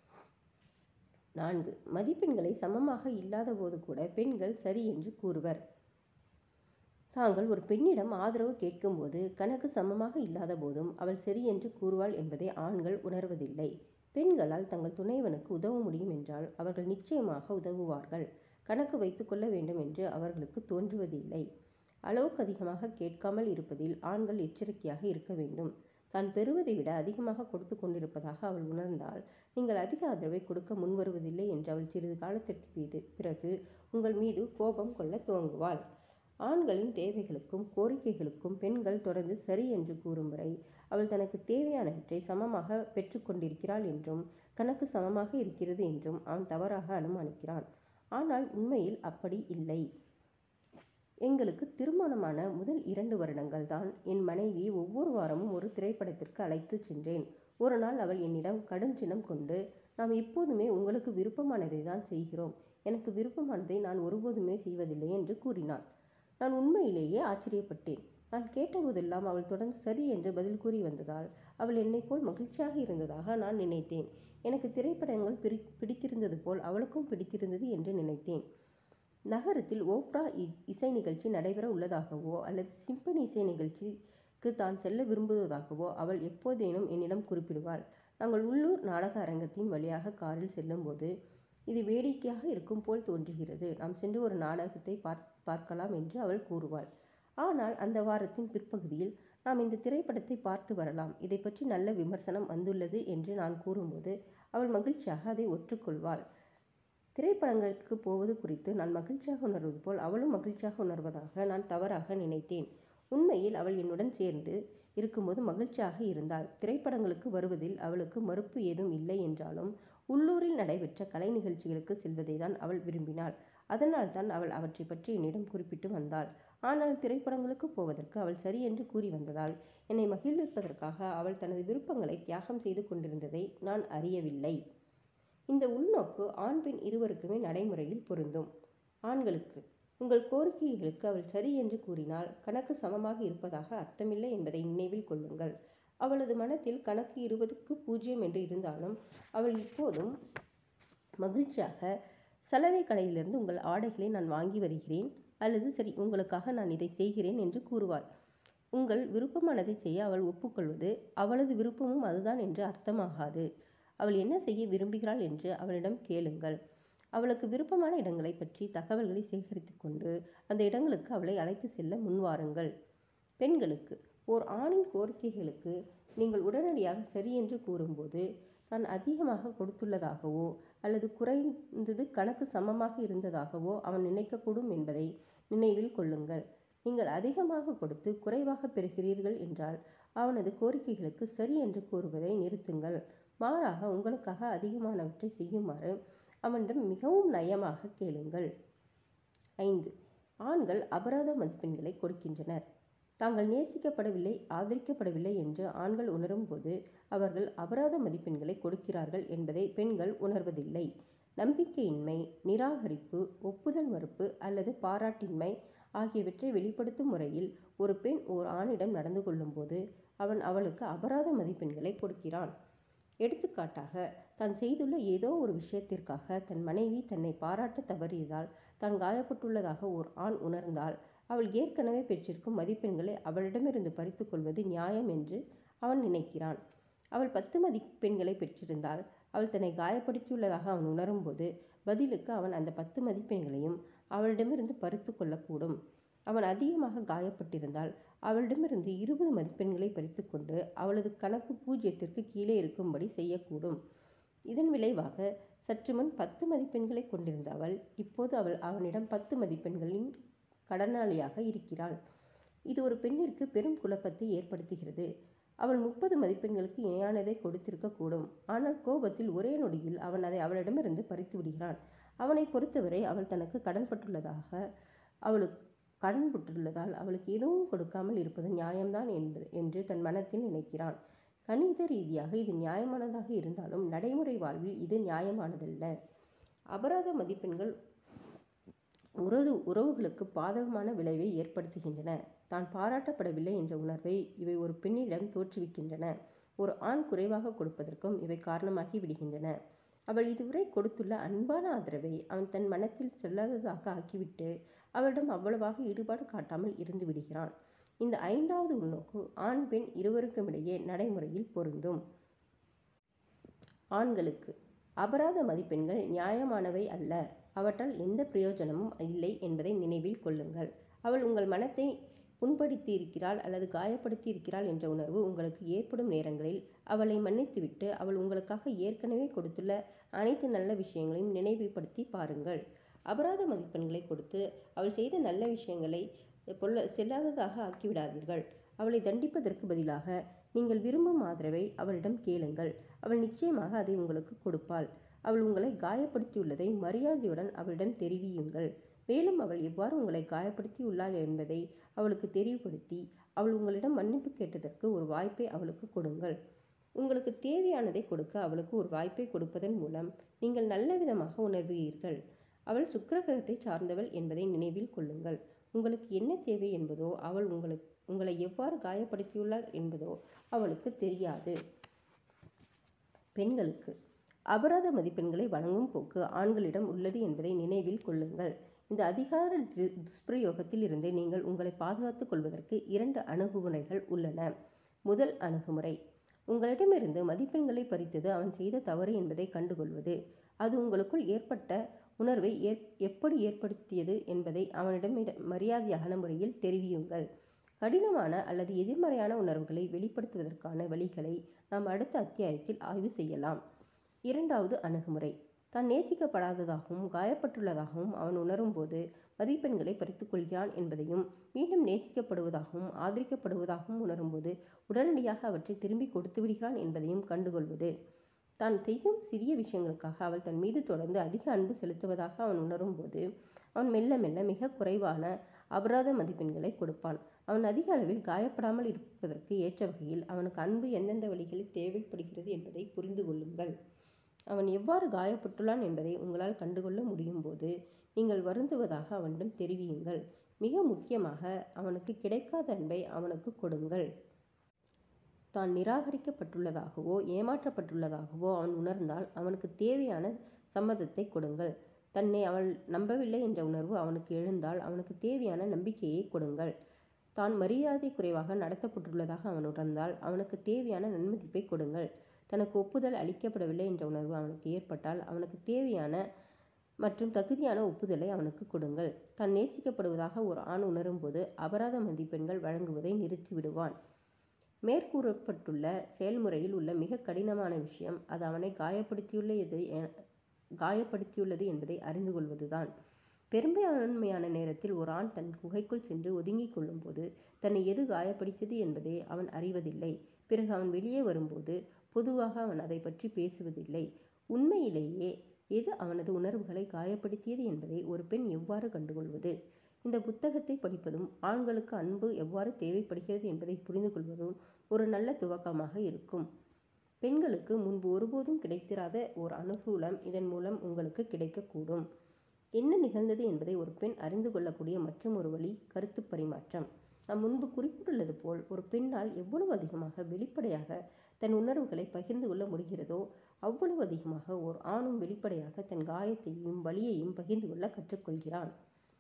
Speaker 1: நான்கு மதிப்பெண்களை சமமாக இல்லாத போது கூட பெண்கள் சரி என்று கூறுவர் தாங்கள் ஒரு பெண்ணிடம் ஆதரவு கேட்கும்போது கணக்கு சமமாக இல்லாத போதும் அவள் சரி என்று கூறுவாள் என்பதை ஆண்கள் உணர்வதில்லை பெண்களால் தங்கள் துணைவனுக்கு உதவ முடியும் என்றால் அவர்கள் நிச்சயமாக உதவுவார்கள் கணக்கு வைத்துக்கொள்ள வேண்டும் என்று அவர்களுக்கு தோன்றுவதில்லை அளவுக்கு அதிகமாக கேட்காமல் இருப்பதில் ஆண்கள் எச்சரிக்கையாக இருக்க வேண்டும் தான் பெறுவதை விட அதிகமாக கொடுத்து கொண்டிருப்பதாக அவள் உணர்ந்தால் நீங்கள் அதிக ஆதரவை கொடுக்க முன்வருவதில்லை என்று அவள் சிறிது காலத்திற்கு பிறகு உங்கள் மீது கோபம் கொள்ள துவங்குவாள் ஆண்களின் தேவைகளுக்கும் கோரிக்கைகளுக்கும் பெண்கள் தொடர்ந்து சரி என்று கூறும் வரை அவள் தனக்கு தேவையானவற்றை சமமாக பெற்றுக்கொண்டிருக்கிறாள் என்றும் கணக்கு சமமாக இருக்கிறது என்றும் அவன் தவறாக அனுமானிக்கிறான் ஆனால் உண்மையில் அப்படி இல்லை எங்களுக்கு திருமணமான முதல் இரண்டு வருடங்கள் தான் என் மனைவியை ஒவ்வொரு வாரமும் ஒரு திரைப்படத்திற்கு அழைத்து சென்றேன் ஒரு நாள் அவள் என்னிடம் கடும் சினம் கொண்டு நாம் எப்போதுமே உங்களுக்கு விருப்பமானதை தான் செய்கிறோம் எனக்கு விருப்பமானதை நான் ஒருபோதுமே செய்வதில்லை என்று கூறினாள் நான் உண்மையிலேயே ஆச்சரியப்பட்டேன் நான் கேட்டபோதெல்லாம் அவள் தொடர்ந்து சரி என்று பதில் கூறி வந்ததால் அவள் என்னைப் போல் மகிழ்ச்சியாக இருந்ததாக நான் நினைத்தேன் எனக்கு திரைப்படங்கள் பிரி பிடித்திருந்தது போல் அவளுக்கும் பிடித்திருந்தது என்று நினைத்தேன் நகரத்தில் ஓப்ரா இசை நிகழ்ச்சி நடைபெற உள்ளதாகவோ அல்லது சிம்பனி இசை நிகழ்ச்சிக்கு தான் செல்ல விரும்புவதாகவோ அவள் எப்போதேனும் என்னிடம் குறிப்பிடுவாள் நாங்கள் உள்ளூர் நாடக அரங்கத்தின் வழியாக காரில் செல்லும்போது இது வேடிக்கையாக இருக்கும் போல் தோன்றுகிறது நாம் சென்று ஒரு நாடகத்தை பார் பார்க்கலாம் என்று அவள் கூறுவாள் ஆனால் அந்த வாரத்தின் பிற்பகுதியில் நாம் இந்த திரைப்படத்தை பார்த்து வரலாம் இதை பற்றி நல்ல விமர்சனம் வந்துள்ளது என்று நான் கூறும்போது அவள் மகிழ்ச்சியாக அதை ஒற்றுக்கொள்வாள் திரைப்படங்களுக்கு போவது குறித்து நான் மகிழ்ச்சியாக உணர்வது போல் அவளும் மகிழ்ச்சியாக உணர்வதாக நான் தவறாக நினைத்தேன் உண்மையில் அவள் என்னுடன் சேர்ந்து இருக்கும்போது மகிழ்ச்சியாக இருந்தாள் திரைப்படங்களுக்கு வருவதில் அவளுக்கு மறுப்பு ஏதும் இல்லை என்றாலும் உள்ளூரில் நடைபெற்ற கலை நிகழ்ச்சிகளுக்கு செல்வதை தான் அவள் விரும்பினாள் அதனால் தான் அவள் அவற்றை பற்றி என்னிடம் குறிப்பிட்டு வந்தாள் ஆனால் திரைப்படங்களுக்கு போவதற்கு அவள் சரி என்று கூறி வந்ததால் என்னை மகிழ்விப்பதற்காக அவள் தனது விருப்பங்களை தியாகம் செய்து கொண்டிருந்ததை நான் அறியவில்லை இந்த உள்நோக்கு ஆண் பெண் இருவருக்குமே நடைமுறையில் பொருந்தும் ஆண்களுக்கு உங்கள் கோரிக்கைகளுக்கு அவள் சரி என்று கூறினால் கணக்கு சமமாக இருப்பதாக அர்த்தமில்லை என்பதை நினைவில் கொள்ளுங்கள் அவளது மனத்தில் கணக்கு இருபதுக்கு பூஜ்ஜியம் என்று இருந்தாலும் அவள் இப்போதும் மகிழ்ச்சியாக சலவை கடையிலிருந்து உங்கள் ஆடைகளை நான் வாங்கி வருகிறேன் அல்லது சரி உங்களுக்காக நான் இதை செய்கிறேன் என்று கூறுவாள் உங்கள் விருப்பமானதை செய்ய அவள் ஒப்புக்கொள்வது அவளது விருப்பமும் அதுதான் என்று அர்த்தமாகாது அவள் என்ன செய்ய விரும்புகிறாள் என்று அவளிடம் கேளுங்கள் அவளுக்கு விருப்பமான இடங்களை பற்றி தகவல்களை சேகரித்து கொண்டு அந்த இடங்களுக்கு அவளை அழைத்து செல்ல முன்வாருங்கள் பெண்களுக்கு ஓர் ஆணின் கோரிக்கைகளுக்கு நீங்கள் உடனடியாக சரி என்று கூறும்போது தான் அதிகமாக கொடுத்துள்ளதாகவோ அல்லது குறைந்தது கணக்கு சமமாக இருந்ததாகவோ அவன் நினைக்கக்கூடும் என்பதை நினைவில் கொள்ளுங்கள் நீங்கள் அதிகமாக கொடுத்து குறைவாக பெறுகிறீர்கள் என்றால் அவனது கோரிக்கைகளுக்கு சரி என்று கூறுவதை நிறுத்துங்கள் மாறாக உங்களுக்காக அதிகமானவற்றை செய்யுமாறு அவனிடம் மிகவும் நயமாக கேளுங்கள் ஐந்து ஆண்கள் அபராத மதிப்பெண்களை கொடுக்கின்றனர் தாங்கள் நேசிக்கப்படவில்லை ஆதரிக்கப்படவில்லை என்று ஆண்கள் உணரும்போது அவர்கள் அபராத மதிப்பெண்களை கொடுக்கிறார்கள் என்பதை பெண்கள் உணர்வதில்லை நம்பிக்கையின்மை நிராகரிப்பு ஒப்புதல் மறுப்பு அல்லது பாராட்டின்மை ஆகியவற்றை வெளிப்படுத்தும் முறையில் ஒரு பெண் ஓர் ஆணிடம் நடந்து கொள்ளும்போது அவன் அவளுக்கு அபராத மதிப்பெண்களை கொடுக்கிறான் எடுத்துக்காட்டாக தான் செய்துள்ள ஏதோ ஒரு விஷயத்திற்காக தன் மனைவி தன்னை பாராட்ட தவறியதால் தான் காயப்பட்டுள்ளதாக ஓர் ஆண் உணர்ந்தால் அவள் ஏற்கனவே பெற்றிருக்கும் மதிப்பெண்களை அவளிடமிருந்து பறித்து கொள்வது நியாயம் என்று அவன் நினைக்கிறான் அவள் பத்து மதிப்பெண்களை பெற்றிருந்தால் அவள் தன்னை காயப்படுத்தியுள்ளதாக அவன் உணரும்போது பதிலுக்கு அவன் அந்த பத்து மதிப்பெண்களையும் அவளிடமிருந்து பறித்து கொள்ளக்கூடும் அவன் அதிகமாக காயப்பட்டிருந்தால் அவளிடமிருந்து இருபது மதிப்பெண்களை பறித்துக்கொண்டு அவளது கணக்கு பூஜ்ஜியத்திற்கு கீழே இருக்கும்படி செய்யக்கூடும் இதன் விளைவாக சற்று முன் பத்து மதிப்பெண்களை கொண்டிருந்த அவள் இப்போது அவள் அவனிடம் பத்து மதிப்பெண்களின் கடனாளியாக இருக்கிறாள் இது ஒரு பெண்ணிற்கு பெரும் குழப்பத்தை ஏற்படுத்துகிறது அவள் முப்பது மதிப்பெண்களுக்கு இணையானதை கொடுத்திருக்க கூடும் ஆனால் கோபத்தில் ஒரே நொடியில் அவன் அதை அவளிடமிருந்து பறித்து விடுகிறான் அவனை பொறுத்தவரை அவள் தனக்கு கடன்பட்டுள்ளதாக அவளுக்கு கடன்பட்டுள்ளதால் அவளுக்கு எதுவும் கொடுக்காமல் இருப்பது நியாயம்தான் என்பது என்று தன் மனத்தில் நினைக்கிறான் கணித ரீதியாக இது நியாயமானதாக இருந்தாலும் நடைமுறை வாழ்வில் இது நியாயமானதல்ல அபராத மதிப்பெண்கள் உறவு உறவுகளுக்கு பாதகமான விளைவை ஏற்படுத்துகின்றன தான் பாராட்டப்படவில்லை என்ற உணர்வை இவை ஒரு பெண்ணிடம் தோற்றுவிக்கின்றன ஒரு ஆண் குறைவாக கொடுப்பதற்கும் இவை காரணமாகி விடுகின்றன அவள் இதுவரை கொடுத்துள்ள அன்பான ஆதரவை அவன் தன் மனத்தில் செல்லாததாக ஆக்கிவிட்டு அவளிடம் அவ்வளவாக ஈடுபாடு காட்டாமல் இருந்து விடுகிறான் இந்த ஐந்தாவது உள்நோக்கு ஆண் பெண் இருவருக்குமிடையே நடைமுறையில் பொருந்தும் ஆண்களுக்கு அபராத மதிப்பெண்கள் நியாயமானவை அல்ல அவற்றால் எந்த பிரயோஜனமும் இல்லை என்பதை நினைவில் கொள்ளுங்கள் அவள் உங்கள் மனத்தை புண்படுத்தியிருக்கிறாள் அல்லது காயப்படுத்தியிருக்கிறாள் என்ற உணர்வு உங்களுக்கு ஏற்படும் நேரங்களில் அவளை மன்னித்துவிட்டு அவள் உங்களுக்காக ஏற்கனவே கொடுத்துள்ள அனைத்து நல்ல விஷயங்களையும் நினைவுபடுத்தி பாருங்கள் அபராத மதிப்பெண்களை கொடுத்து அவள் செய்த நல்ல விஷயங்களை பொல்ல செல்லாததாக ஆக்கிவிடாதீர்கள் அவளை தண்டிப்பதற்கு பதிலாக நீங்கள் விரும்பும் ஆதரவை அவளிடம் கேளுங்கள் அவள் நிச்சயமாக அதை உங்களுக்கு கொடுப்பாள் அவள் உங்களை காயப்படுத்தியுள்ளதை மரியாதையுடன் அவளிடம் தெரிவியுங்கள் மேலும் அவள் எவ்வாறு உங்களை காயப்படுத்தியுள்ளாள் என்பதை அவளுக்கு தெரிவுபடுத்தி அவள் உங்களிடம் மன்னிப்பு கேட்டதற்கு ஒரு வாய்ப்பை அவளுக்கு கொடுங்கள் உங்களுக்கு தேவையானதை கொடுக்க அவளுக்கு ஒரு வாய்ப்பை கொடுப்பதன் மூலம் நீங்கள் நல்ல விதமாக உணர்வீர்கள் அவள் சுக்கிர கிரகத்தை சார்ந்தவள் என்பதை நினைவில் கொள்ளுங்கள் உங்களுக்கு என்ன தேவை என்பதோ அவள் உங்களுக்கு உங்களை எவ்வாறு காயப்படுத்தியுள்ளார் என்பதோ அவளுக்கு தெரியாது பெண்களுக்கு அபராத மதிப்பெண்களை வழங்கும் போக்கு ஆண்களிடம் உள்ளது என்பதை நினைவில் கொள்ளுங்கள் இந்த அதிகார து- துஷ்பிரயோகத்தில் இருந்து நீங்கள் உங்களை பாதுகாத்துக் கொள்வதற்கு இரண்டு அணுகுமுறைகள் உள்ளன முதல் அணுகுமுறை உங்களிடமிருந்து மதிப்பெண்களை பறித்தது அவன் செய்த தவறு என்பதை கண்டுகொள்வது அது உங்களுக்குள் ஏற்பட்ட உணர்வை ஏற் எப்படி ஏற்படுத்தியது என்பதை அவனிடம் இட- மரியாதையான முறையில் தெரிவியுங்கள் கடினமான அல்லது எதிர்மறையான உணர்வுகளை வெளிப்படுத்துவதற்கான வழிகளை நாம் அடுத்த அத்தியாயத்தில் ஆய்வு செய்யலாம் இரண்டாவது அணுகுமுறை தான் நேசிக்கப்படாததாகவும் காயப்பட்டுள்ளதாகவும் அவன் உணரும்போது மதிப்பெண்களை பறித்துக் கொள்கிறான் என்பதையும் மீண்டும் நேசிக்கப்படுவதாகவும் ஆதரிக்கப்படுவதாகவும் உணரும்போது உடனடியாக அவற்றை திரும்பி கொடுத்து விடுகிறான் என்பதையும் கண்டுகொள்வது தான் செய்யும் சிறிய விஷயங்களுக்காக அவள் தன் மீது தொடர்ந்து அதிக அன்பு செலுத்துவதாக அவன் உணரும்போது அவன் மெல்ல மெல்ல மிக குறைவான அபராத மதிப்பெண்களை கொடுப்பான் அவன் அதிக அளவில் காயப்படாமல் இருப்பதற்கு ஏற்ற வகையில் அவனுக்கு அன்பு எந்தெந்த வழிகளில் தேவைப்படுகிறது என்பதை புரிந்து கொள்ளுங்கள் அவன் எவ்வாறு காயப்பட்டுள்ளான் என்பதை உங்களால் கண்டுகொள்ள முடியும் போது நீங்கள் வருந்துவதாக அவனிடம் தெரிவியுங்கள் மிக முக்கியமாக அவனுக்கு கிடைக்காத அன்பை அவனுக்கு கொடுங்கள் தான் நிராகரிக்கப்பட்டுள்ளதாகவோ ஏமாற்றப்பட்டுள்ளதாகவோ அவன் உணர்ந்தால் அவனுக்கு தேவையான சம்மதத்தை கொடுங்கள் தன்னை அவள் நம்பவில்லை என்ற உணர்வு அவனுக்கு எழுந்தால் அவனுக்கு தேவையான நம்பிக்கையை கொடுங்கள் தான் மரியாதை குறைவாக நடத்தப்பட்டுள்ளதாக அவன் உணர்ந்தால் அவனுக்கு தேவையான நன்மதிப்பை கொடுங்கள் தனக்கு ஒப்புதல் அளிக்கப்படவில்லை என்ற உணர்வு அவனுக்கு ஏற்பட்டால் அவனுக்கு தேவையான மற்றும் தகுதியான ஒப்புதலை அவனுக்கு கொடுங்கள் தான் நேசிக்கப்படுவதாக ஒரு ஆண் உணரும்போது அபராத மதிப்பெண்கள் வழங்குவதை நிறுத்திவிடுவான் மேற்கூறப்பட்டுள்ள செயல்முறையில் உள்ள மிக கடினமான விஷயம் அது அவனை காயப்படுத்தியுள்ளது எ- காயப்படுத்தியுள்ளது என்பதை அறிந்து கொள்வதுதான் பெரும்பான்மையான நேரத்தில் ஒரு ஆண் தன் குகைக்குள் சென்று ஒதுங்கிக் கொள்ளும்போது தன்னை எது காயப்படுத்தியது என்பதை அவன் அறிவதில்லை பிறகு அவன் வெளியே வரும்போது பொதுவாக அவன் அதை பற்றி பேசுவதில்லை உண்மையிலேயே எது அவனது உணர்வுகளை காயப்படுத்தியது என்பதை ஒரு பெண் எவ்வாறு கண்டுகொள்வது இந்த புத்தகத்தை படிப்பதும் ஆண்களுக்கு அன்பு எவ்வாறு தேவைப்படுகிறது என்பதை புரிந்து கொள்வதும் ஒரு நல்ல துவக்கமாக இருக்கும் பெண்களுக்கு முன்பு ஒருபோதும் கிடைத்திராத ஒரு அனுகூலம் இதன் மூலம் உங்களுக்கு கிடைக்கக்கூடும் என்ன நிகழ்ந்தது என்பதை ஒரு பெண் அறிந்து கொள்ளக்கூடிய மற்றும் ஒரு வழி கருத்து பரிமாற்றம் நாம் முன்பு குறிப்பிட்டுள்ளது போல் ஒரு பெண்ணால் எவ்வளவு அதிகமாக வெளிப்படையாக தன் உணர்வுகளை பகிர்ந்து கொள்ள முடிகிறதோ அவ்வளவு அதிகமாக ஒரு ஆணும் வெளிப்படையாக தன் காயத்தையும் வலியையும் பகிர்ந்து கொள்ள கற்றுக்கொள்கிறான்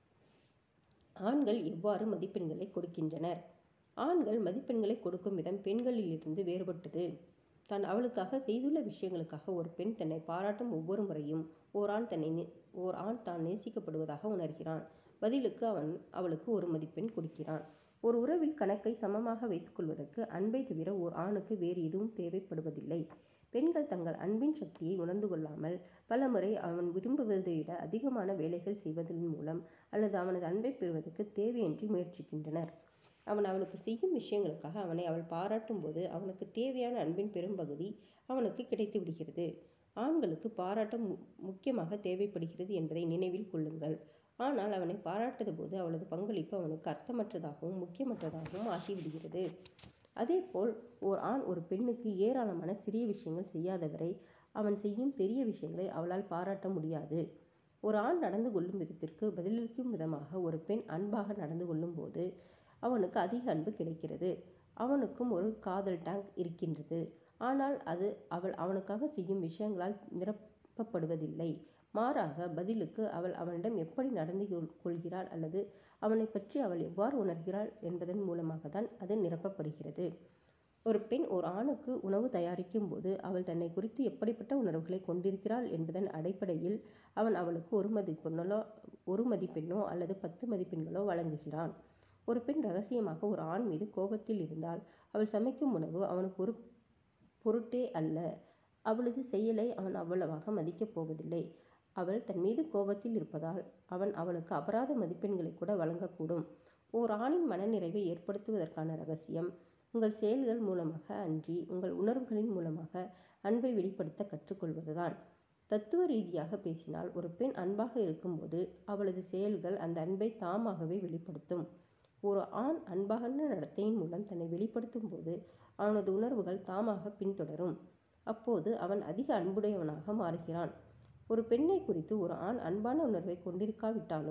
Speaker 1: ஆண்கள் எவ்வாறு மதிப்பெண்களை கொடுக்கின்றனர் ஆண்கள் மதிப்பெண்களை கொடுக்கும் விதம் பெண்களிலிருந்து வேறுபட்டது தான் அவளுக்காக செய்துள்ள விஷயங்களுக்காக ஒரு பெண் தன்னை பாராட்டும் ஒவ்வொரு முறையும் ஓர் ஆண் தன்னை நே- ஓர் ஆண் தான் நேசிக்கப்படுவதாக உணர்கிறான் பதிலுக்கு அவன் அவளுக்கு ஒரு மதிப்பெண் கொடுக்கிறான் ஒரு உறவில் கணக்கை சமமாக வைத்துக்கொள்வதற்கு அன்பை தவிர ஓர் ஆணுக்கு வேறு எதுவும் தேவைப்படுவதில்லை பெண்கள் தங்கள் அன்பின் சக்தியை உணர்ந்து கொள்ளாமல் பலமுறை அவன் விரும்புவதை விட அதிகமான வேலைகள் செய்வதன் மூலம் அல்லது அவனது அன்பை பெறுவதற்கு தேவையின்றி முயற்சிக்கின்றனர் அவன் அவளுக்கு செய்யும் விஷயங்களுக்காக அவனை அவள் பாராட்டும் போது அவனுக்கு தேவையான அன்பின் பெரும்பகுதி அவனுக்கு கிடைத்து விடுகிறது ஆண்களுக்கு பாராட்டம் மு- முக்கியமாக தேவைப்படுகிறது என்பதை நினைவில் கொள்ளுங்கள் ஆனால் அவனை பாராட்டத போது அவளது பங்களிப்பு அவனுக்கு அர்த்தமற்றதாகவும் முக்கியமற்றதாகவும் ஆகிவிடுகிறது அதேபோல் ஓர் ஆண் ஒரு பெண்ணுக்கு ஏராளமான சிறிய விஷயங்கள் செய்யாதவரை அவன் செய்யும் பெரிய விஷயங்களை அவளால் பாராட்ட முடியாது ஒரு ஆண் நடந்து கொள்ளும் விதத்திற்கு பதிலளிக்கும் விதமாக ஒரு பெண் அன்பாக நடந்து கொள்ளும்போது அவனுக்கு அதிக அன்பு கிடைக்கிறது அவனுக்கும் ஒரு காதல் டேங்க் இருக்கின்றது ஆனால் அது அவள் அவனுக்காக செய்யும் விஷயங்களால் நிரப்பப்படுவதில்லை மாறாக பதிலுக்கு அவள் அவனிடம் எப்படி நடந்து கொள்- கொள்கிறாள் அல்லது அவனை பற்றி அவள் எவ்வாறு உணர்கிறாள் என்பதன் மூலமாக தான் அது நிரப்பப்படுகிறது ஒரு பெண் ஒரு ஆணுக்கு உணவு தயாரிக்கும் போது அவள் தன்னை குறித்து எப்படிப்பட்ட உணர்வுகளை கொண்டிருக்கிறாள் என்பதன் அடிப்படையில் அவன் அவளுக்கு ஒரு மதிப்பெண்ணோ ஒரு மதிப்பெண்ணோ அல்லது பத்து மதிப்பெண்களோ வழங்குகிறான் ஒரு பெண் ரகசியமாக ஒரு ஆண் மீது கோபத்தில் இருந்தால் அவள் சமைக்கும் உணவு அவனுக்கு ஒரு பொருட்டே அல்ல அவளது செயலை அவன் அவ்வளவாக மதிக்கப் போவதில்லை அவள் தன் மீது கோபத்தில் இருப்பதால் அவன் அவளுக்கு அபராத மதிப்பெண்களை கூட வழங்கக்கூடும் ஓர் ஆணின் மனநிறைவை ஏற்படுத்துவதற்கான ரகசியம் உங்கள் செயல்கள் மூலமாக அன்றி உங்கள் உணர்வுகளின் மூலமாக அன்பை வெளிப்படுத்த கற்றுக்கொள்வதுதான் தத்துவ ரீதியாக பேசினால் ஒரு பெண் அன்பாக இருக்கும்போது அவளது செயல்கள் அந்த அன்பை தாமாகவே வெளிப்படுத்தும் ஒரு ஆண் அன்பான நடத்தையின் மூலம் தன்னை வெளிப்படுத்தும் போது அவனது உணர்வுகள் தாமாக பின்தொடரும் அப்போது அவன் அதிக அன்புடையவனாக மாறுகிறான் ஒரு பெண்ணை குறித்து ஒரு ஆண் அன்பான உணர்வை கொண்டிருக்காவிட்டாலும்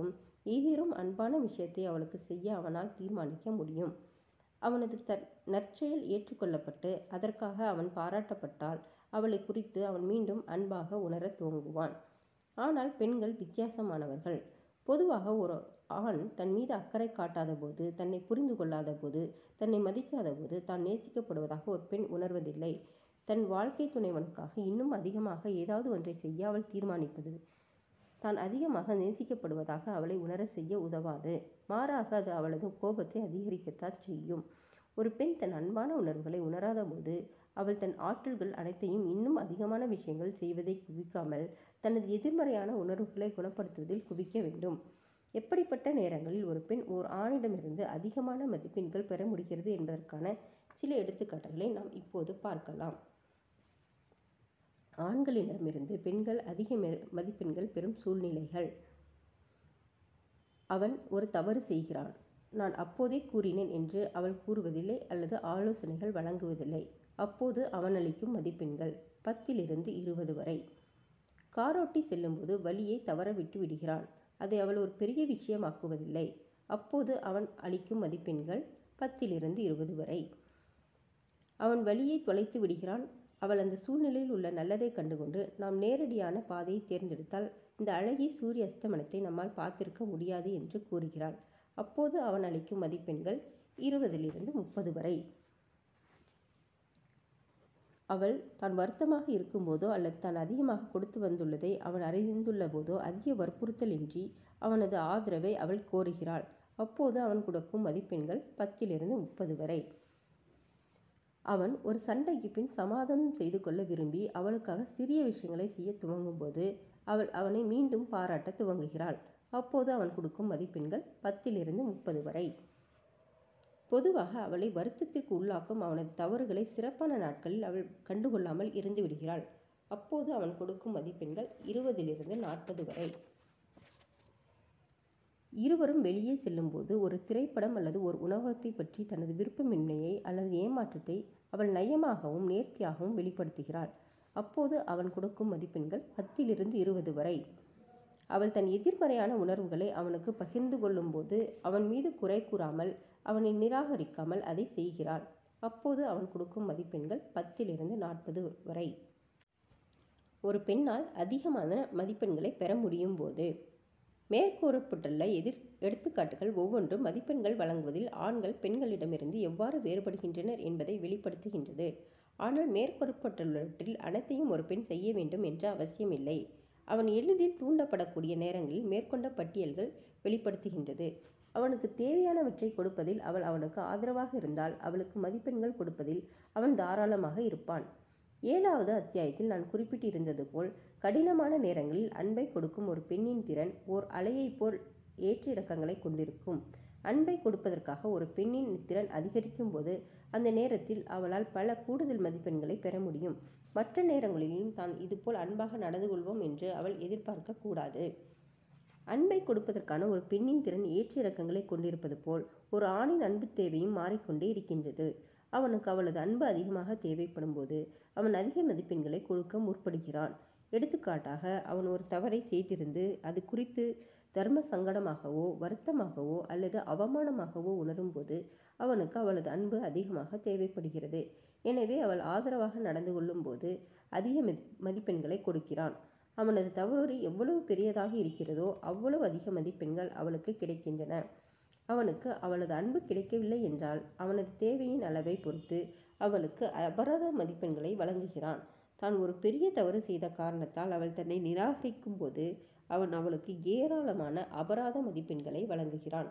Speaker 1: ஏதேனும் அன்பான விஷயத்தை அவளுக்கு செய்ய அவனால் தீர்மானிக்க முடியும் அவனது தற் நற்செயல் ஏற்றுக்கொள்ளப்பட்டு அதற்காக அவன் பாராட்டப்பட்டால் அவளை குறித்து அவன் மீண்டும் அன்பாக உணரத் துவங்குவான் ஆனால் பெண்கள் வித்தியாசமானவர்கள் பொதுவாக ஒரு ஆண் தன் மீது அக்கறை காட்டாத போது தன்னை புரிந்து கொள்ளாத போது தன்னை மதிக்காத போது தான் நேசிக்கப்படுவதாக ஒரு பெண் உணர்வதில்லை தன் வாழ்க்கை துணைவனுக்காக இன்னும் அதிகமாக ஏதாவது ஒன்றை செய்ய அவள் தீர்மானிப்பது தான் அதிகமாக நேசிக்கப்படுவதாக அவளை உணர செய்ய உதவாது மாறாக அது அவளது கோபத்தை அதிகரிக்கத்தான் செய்யும் ஒரு பெண் தன் அன்பான உணர்வுகளை உணராத போது அவள் தன் ஆற்றல்கள் அனைத்தையும் இன்னும் அதிகமான விஷயங்கள் செய்வதை குவிக்காமல் தனது எதிர்மறையான உணர்வுகளை குணப்படுத்துவதில் குவிக்க வேண்டும் எப்படிப்பட்ட நேரங்களில் ஒரு பெண் ஓர் ஆணிடமிருந்து அதிகமான மதிப்பெண்கள் பெற முடிகிறது என்பதற்கான சில எடுத்துக்காட்டுகளை நாம் இப்போது பார்க்கலாம் ஆண்களிடமிருந்து பெண்கள் அதிக மதிப்பெண்கள் பெறும் சூழ்நிலைகள் அவன் ஒரு தவறு செய்கிறான் நான் அப்போதே கூறினேன் என்று அவள் கூறுவதில்லை அல்லது ஆலோசனைகள் வழங்குவதில்லை அப்போது அவன் அளிக்கும் மதிப்பெண்கள் பத்திலிருந்து இருபது வரை காரோட்டி செல்லும்போது வழியை தவற விட்டு விடுகிறான் அதை அவள் ஒரு பெரிய விஷயமாக்குவதில்லை அப்போது அவன் அளிக்கும் மதிப்பெண்கள் பத்திலிருந்து இருபது வரை அவன் வழியை தொலைத்து விடுகிறான் அவள் அந்த சூழ்நிலையில் உள்ள நல்லதை கண்டுகொண்டு நாம் நேரடியான பாதையை தேர்ந்தெடுத்தால் இந்த அழகிய சூரிய அஸ்தமனத்தை நம்மால் பார்த்திருக்க முடியாது என்று கூறுகிறாள் அப்போது அவன் அளிக்கும் மதிப்பெண்கள் இருபதிலிருந்து முப்பது வரை அவள் தான் வருத்தமாக இருக்கும்போதோ அல்லது தான் அதிகமாக கொடுத்து வந்துள்ளதை அவன் அறிந்துள்ள போதோ அதிக வற்புறுத்தல் இன்றி அவனது ஆதரவை அவள் கோருகிறாள் அப்போது அவன் கொடுக்கும் மதிப்பெண்கள் பத்திலிருந்து முப்பது வரை அவன் ஒரு சண்டைக்கு பின் சமாதானம் செய்து கொள்ள விரும்பி அவளுக்காக சிறிய விஷயங்களை செய்ய துவங்கும்போது அவள் அவனை மீண்டும் பாராட்ட துவங்குகிறாள் அப்போது அவன் கொடுக்கும் மதிப்பெண்கள் பத்திலிருந்து முப்பது வரை பொதுவாக அவளை வருத்தத்திற்கு உள்ளாக்கும் அவனது தவறுகளை சிறப்பான நாட்களில் அவள் கண்டுகொள்ளாமல் இருந்து விடுகிறாள் அப்போது அவன் கொடுக்கும் மதிப்பெண்கள் இருபதிலிருந்து நாற்பது வரை இருவரும் வெளியே செல்லும்போது ஒரு திரைப்படம் அல்லது ஒரு உணவகத்தை பற்றி தனது விருப்பமின்மையை அல்லது ஏமாற்றத்தை அவள் நயமாகவும் நேர்த்தியாகவும் வெளிப்படுத்துகிறாள் அப்போது அவன் கொடுக்கும் மதிப்பெண்கள் பத்திலிருந்து இருபது வரை அவள் தன் எதிர்மறையான உணர்வுகளை அவனுக்கு பகிர்ந்து கொள்ளும்போது அவன் மீது குறை கூறாமல் அவனை நிராகரிக்காமல் அதை செய்கிறாள் அப்போது அவன் கொடுக்கும் மதிப்பெண்கள் பத்திலிருந்து நாற்பது வரை ஒரு பெண்ணால் அதிகமான மதிப்பெண்களை பெற முடியும் போது மேற்கூறப்பட்டுள்ள எதிர் எடுத்துக்காட்டுகள் ஒவ்வொன்றும் மதிப்பெண்கள் வழங்குவதில் ஆண்கள் பெண்களிடமிருந்து எவ்வாறு வேறுபடுகின்றனர் என்பதை வெளிப்படுத்துகின்றது ஆனால் மேற்கூறப்பட்டுள்ளவற்றில் அனைத்தையும் ஒரு பெண் செய்ய வேண்டும் என்ற அவசியமில்லை அவன் எளிதில் தூண்டப்படக்கூடிய நேரங்களில் மேற்கொண்ட பட்டியல்கள் வெளிப்படுத்துகின்றது அவனுக்கு தேவையானவற்றை கொடுப்பதில் அவள் அவனுக்கு ஆதரவாக இருந்தால் அவளுக்கு மதிப்பெண்கள் கொடுப்பதில் அவன் தாராளமாக இருப்பான் ஏழாவது அத்தியாயத்தில் நான் குறிப்பிட்டிருந்தது போல் கடினமான நேரங்களில் அன்பை கொடுக்கும் ஒரு பெண்ணின் திறன் ஓர் அலையைப் போல் ஏற்ற இறக்கங்களை கொண்டிருக்கும் அன்பை கொடுப்பதற்காக ஒரு பெண்ணின் திறன் அதிகரிக்கும் போது அந்த நேரத்தில் அவளால் பல கூடுதல் மதிப்பெண்களை பெற முடியும் மற்ற நேரங்களிலும் தான் இதுபோல் அன்பாக நடந்து கொள்வோம் என்று அவள் எதிர்பார்க்க கூடாது அன்பை கொடுப்பதற்கான ஒரு பெண்ணின் திறன் ஏற்ற இறக்கங்களை கொண்டிருப்பது போல் ஒரு ஆணின் அன்பு தேவையும் மாறிக்கொண்டே இருக்கின்றது அவனுக்கு அவளது அன்பு அதிகமாக தேவைப்படும் போது அவன் அதிக மதிப்பெண்களை கொடுக்க முற்படுகிறான் எடுத்துக்காட்டாக அவன் ஒரு தவறை செய்திருந்து அது குறித்து தர்ம சங்கடமாகவோ வருத்தமாகவோ அல்லது அவமானமாகவோ உணரும்போது அவனுக்கு அவளது அன்பு அதிகமாக தேவைப்படுகிறது எனவே அவள் ஆதரவாக நடந்து கொள்ளும்போது அதிக மதிப்பெண்களை கொடுக்கிறான் அவனது தவறு எவ்வளவு பெரியதாக இருக்கிறதோ அவ்வளவு அதிக மதிப்பெண்கள் அவளுக்கு கிடைக்கின்றன அவனுக்கு அவளது அன்பு கிடைக்கவில்லை என்றால் அவனது தேவையின் அளவை பொறுத்து அவளுக்கு அபராத மதிப்பெண்களை வழங்குகிறான் தான் ஒரு பெரிய தவறு செய்த காரணத்தால் அவள் தன்னை நிராகரிக்கும் போது அவன் அவளுக்கு ஏராளமான அபராத மதிப்பெண்களை வழங்குகிறான்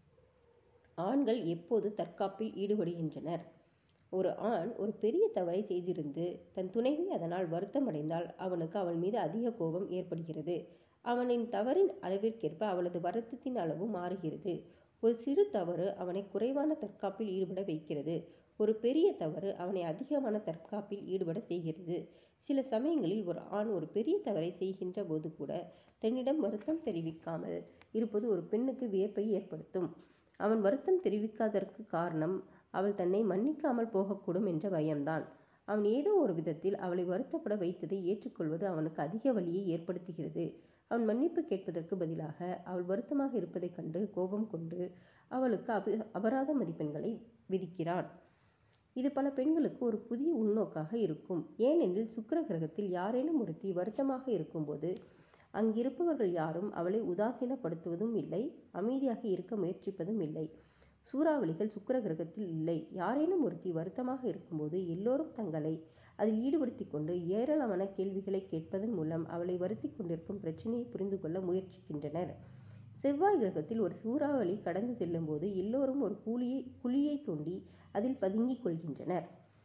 Speaker 1: ஆண்கள் எப்போது தற்காப்பில் ஈடுபடுகின்றனர் ஒரு ஆண் ஒரு பெரிய தவறை செய்திருந்து தன் துணைவி அதனால் வருத்தமடைந்தால் அவனுக்கு அவள் மீது அதிக கோபம் ஏற்படுகிறது அவனின் தவறின் அளவிற்கேற்ப அவளது வருத்தத்தின் அளவு மாறுகிறது ஒரு சிறு தவறு அவனை குறைவான தற்காப்பில் ஈடுபட வைக்கிறது ஒரு பெரிய தவறு அவனை அதிகமான தற்காப்பில் ஈடுபட செய்கிறது சில சமயங்களில் ஒரு ஆண் ஒரு பெரிய தவறை செய்கின்ற போது கூட தன்னிடம் வருத்தம் தெரிவிக்காமல் இருப்பது ஒரு பெண்ணுக்கு வியப்பை ஏற்படுத்தும் அவன் வருத்தம் தெரிவிக்காததற்கு காரணம் அவள் தன்னை மன்னிக்காமல் போகக்கூடும் என்ற பயம்தான் அவன் ஏதோ ஒரு விதத்தில் அவளை வருத்தப்பட வைத்ததை ஏற்றுக்கொள்வது அவனுக்கு அதிக வழியை ஏற்படுத்துகிறது அவன் மன்னிப்பு கேட்பதற்கு பதிலாக அவள் வருத்தமாக இருப்பதைக் கண்டு கோபம் கொண்டு அவளுக்கு அப அபராத மதிப்பெண்களை விதிக்கிறான் இது பல பெண்களுக்கு ஒரு புதிய உள்நோக்காக இருக்கும் ஏனெனில் சுக்கிர கிரகத்தில் யாரேனும் ஒருத்தி வருத்தமாக இருக்கும்போது அங்கிருப்பவர்கள் யாரும் அவளை உதாசீனப்படுத்துவதும் இல்லை அமைதியாக இருக்க முயற்சிப்பதும் இல்லை சூறாவளிகள் சுக்கிர கிரகத்தில் இல்லை யாரேனும் ஒருத்தி வருத்தமாக இருக்கும்போது எல்லோரும் தங்களை அதில் ஈடுபடுத்தி கொண்டு ஏராளமான கேள்விகளை கேட்பதன் மூலம் அவளை வருத்தி கொண்டிருக்கும் பிரச்சனையை புரிந்து கொள்ள முயற்சிக்கின்றனர் செவ்வாய் கிரகத்தில் ஒரு சூறாவளி கடந்து செல்லும்போது எல்லோரும் ஒரு குழியை குழியை தோண்டி அதில் பதுங்கிக் கொள்கின்றனர்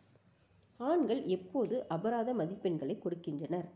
Speaker 1: ஆண்கள் எப்போது அபராத மதிப்பெண்களை கொடுக்கின்றனர்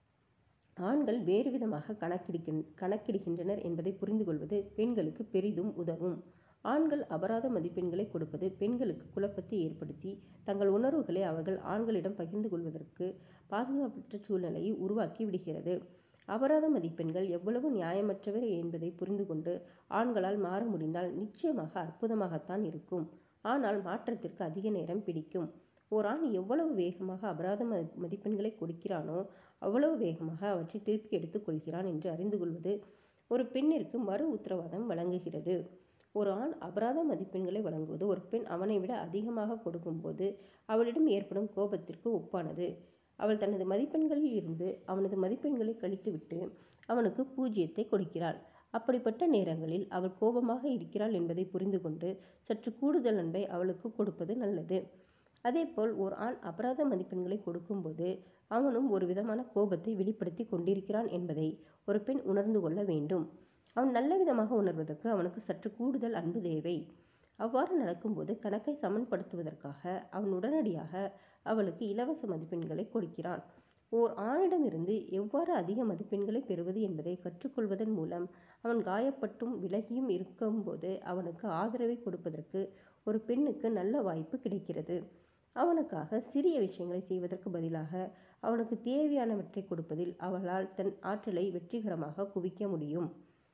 Speaker 1: ஆண்கள் வேறு விதமாக கணக்கிடுகின் கணக்கிடுகின்றனர் என்பதை புரிந்து கொள்வது பெண்களுக்கு பெரிதும் உதவும் ஆண்கள் அபராத மதிப்பெண்களை கொடுப்பது பெண்களுக்கு குழப்பத்தை ஏற்படுத்தி தங்கள் உணர்வுகளை அவர்கள் ஆண்களிடம் பகிர்ந்து கொள்வதற்கு பாதுகாப்பற்ற சூழ்நிலையை உருவாக்கி விடுகிறது அபராத மதிப்பெண்கள் எவ்வளவு நியாயமற்றவை என்பதை புரிந்து கொண்டு ஆண்களால் மாற முடிந்தால் நிச்சயமாக அற்புதமாகத்தான் இருக்கும் ஆனால் மாற்றத்திற்கு அதிக நேரம் பிடிக்கும் ஓர் ஆண் எவ்வளவு வேகமாக அபராத ம மதிப்பெண்களை கொடுக்கிறானோ அவ்வளவு வேகமாக அவற்றை திருப்பி எடுத்துக் கொள்கிறான் என்று அறிந்து கொள்வது ஒரு பெண்ணிற்கு மறு உத்தரவாதம் வழங்குகிறது ஒரு ஆண் அபராத மதிப்பெண்களை வழங்குவது ஒரு பெண் அவனை விட அதிகமாக கொடுக்கும்போது அவளிடம் ஏற்படும் கோபத்திற்கு ஒப்பானது அவள் தனது மதிப்பெண்களில் இருந்து அவனது மதிப்பெண்களை கழித்துவிட்டு அவனுக்கு பூஜ்ஜியத்தை கொடுக்கிறாள் அப்படிப்பட்ட நேரங்களில் அவள் கோபமாக இருக்கிறாள் என்பதை புரிந்து கொண்டு சற்று கூடுதல் அன்பை அவளுக்கு கொடுப்பது நல்லது அதேபோல் ஓர் ஆண் அபராத மதிப்பெண்களை கொடுக்கும்போது அவனும் ஒரு விதமான கோபத்தை வெளிப்படுத்தி கொண்டிருக்கிறான் என்பதை ஒரு பெண் உணர்ந்து கொள்ள வேண்டும் அவன் நல்ல விதமாக உணர்வதற்கு அவனுக்கு சற்று கூடுதல் அன்பு தேவை அவ்வாறு நடக்கும்போது கணக்கை சமன்படுத்துவதற்காக அவன் உடனடியாக அவளுக்கு இலவச மதிப்பெண்களை கொடுக்கிறான் ஓர் ஆணிடமிருந்து எவ்வாறு அதிக மதிப்பெண்களை பெறுவது என்பதை கற்றுக்கொள்வதன் மூலம் அவன் காயப்பட்டும் விலகியும் இருக்கும்போது அவனுக்கு ஆதரவை கொடுப்பதற்கு ஒரு பெண்ணுக்கு நல்ல வாய்ப்பு கிடைக்கிறது அவனுக்காக சிறிய விஷயங்களை செய்வதற்கு பதிலாக அவனுக்கு தேவையானவற்றை கொடுப்பதில் அவளால் தன் ஆற்றலை வெற்றிகரமாக குவிக்க முடியும்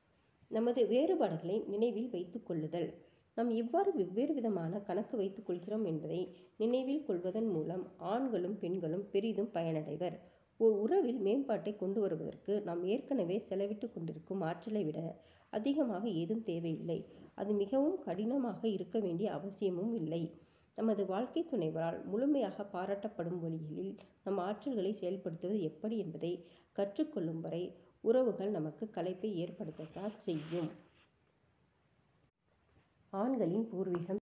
Speaker 1: நமது வேறுபாடுகளை நினைவில் வைத்துக் கொள்ளுதல் நாம் எவ்வாறு வெவ்வேறு விதமான கணக்கு வைத்துக் கொள்கிறோம் என்பதை நினைவில் கொள்வதன் மூலம் ஆண்களும் பெண்களும் பெரிதும் பயனடைவர் ஒரு உறவில் மேம்பாட்டை கொண்டு வருவதற்கு நாம் ஏற்கனவே செலவிட்டு கொண்டிருக்கும் ஆற்றலை விட அதிகமாக ஏதும் தேவையில்லை அது மிகவும் கடினமாக இருக்க வேண்டிய அவசியமும் இல்லை நமது வாழ்க்கை துணைவரால் முழுமையாக பாராட்டப்படும் வழிகளில் நம் ஆற்றல்களை செயல்படுத்துவது எப்படி என்பதை கற்றுக்கொள்ளும் வரை உறவுகள் நமக்கு களைப்பை ஏற்படுத்தத்தான் செய்யும் ஆண்களின் பூர்வீகம்